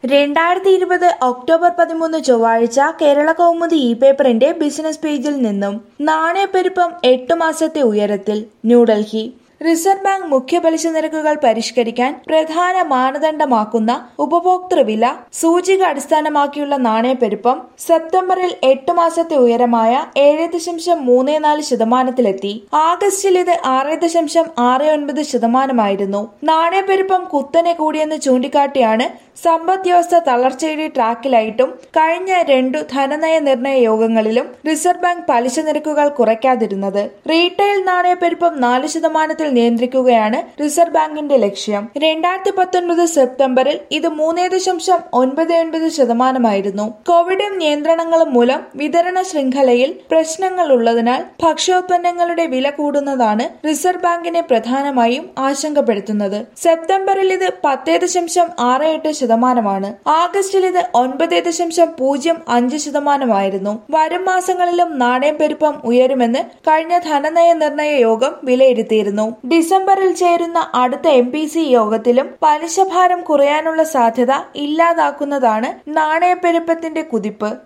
രണ്ടായിരത്തി ഇരുപത് ഒക്ടോബർ പതിമൂന്ന് ചൊവ്വാഴ്ച കേരള കൗമുദി ഇ പേപ്പറിന്റെ ബിസിനസ് പേജിൽ നിന്നും നാണയപ്പെരുപ്പം എട്ട് മാസത്തെ ഉയരത്തിൽ ന്യൂഡൽഹി റിസർവ് ബാങ്ക് മുഖ്യ പലിശ നിരക്കുകൾ പരിഷ്കരിക്കാൻ പ്രധാന മാനദണ്ഡമാക്കുന്ന ഉപഭോക്തൃ വില സൂചിക അടിസ്ഥാനമാക്കിയുള്ള നാണയപ്പെരുപ്പം സെപ്റ്റംബറിൽ എട്ട് മാസത്തെ ഉയരമായ ഏഴ് ദശാംശം മൂന്ന് നാല് ശതമാനത്തിലെത്തി ആഗസ്റ്റിൽ ഇത് ആറ് ദശാംശം ആറ് ഒൻപത് ശതമാനമായിരുന്നു നാണയപ്പെരുപ്പം കുത്തനെ കൂടിയെന്ന് ചൂണ്ടിക്കാട്ടിയാണ് സമ്പദ് വ്യവസ്ഥ തളർച്ചയുടെ ട്രാക്കിലായിട്ടും കഴിഞ്ഞ രണ്ടു ധനനയ നിർണയ യോഗങ്ങളിലും റിസർവ് ബാങ്ക് പലിശ നിരക്കുകൾ കുറയ്ക്കാതിരുന്നത് റീറ്റെയിൽ നാണയപ്പെരുപ്പം നാല് ശതമാനത്തിൽ നിയന്ത്രിക്കുകയാണ് റിസർവ് ബാങ്കിന്റെ ലക്ഷ്യം രണ്ടായിരത്തി പത്തൊൻപത് സെപ്റ്റംബറിൽ ഇത് മൂന്ന് ദശാംശം ഒൻപത് ഒൻപത് ശതമാനമായിരുന്നു കോവിഡും നിയന്ത്രണങ്ങളും മൂലം വിതരണ ശൃംഖലയിൽ പ്രശ്നങ്ങൾ ഉള്ളതിനാൽ ഭക്ഷ്യോത്പന്നങ്ങളുടെ വില കൂടുന്നതാണ് റിസർവ് ബാങ്കിനെ പ്രധാനമായും ആശങ്കപ്പെടുത്തുന്നത് സെപ്റ്റംബറിൽ ഇത് പത്ത് ദശാംശം ആറ് എട്ട് ശതമാനമാണ് ആഗസ്റ്റിൽ ഇത് ഒൻപത് ദശാംശം പൂജ്യം അഞ്ച് ശതമാനമായിരുന്നു വരും മാസങ്ങളിലും നാണയം പെരുപ്പം ഉയരുമെന്ന് കഴിഞ്ഞ ധനനയ നിർണയ യോഗം വിലയിരുത്തിയിരുന്നു ഡിസംബറിൽ ചേരുന്ന അടുത്ത എം പി സി യോഗത്തിലും പലിശഭാരം കുറയാനുള്ള സാധ്യത ഇല്ലാതാക്കുന്നതാണ് നാണയപ്പെരുപ്പത്തിന്റെ കുതിപ്പ്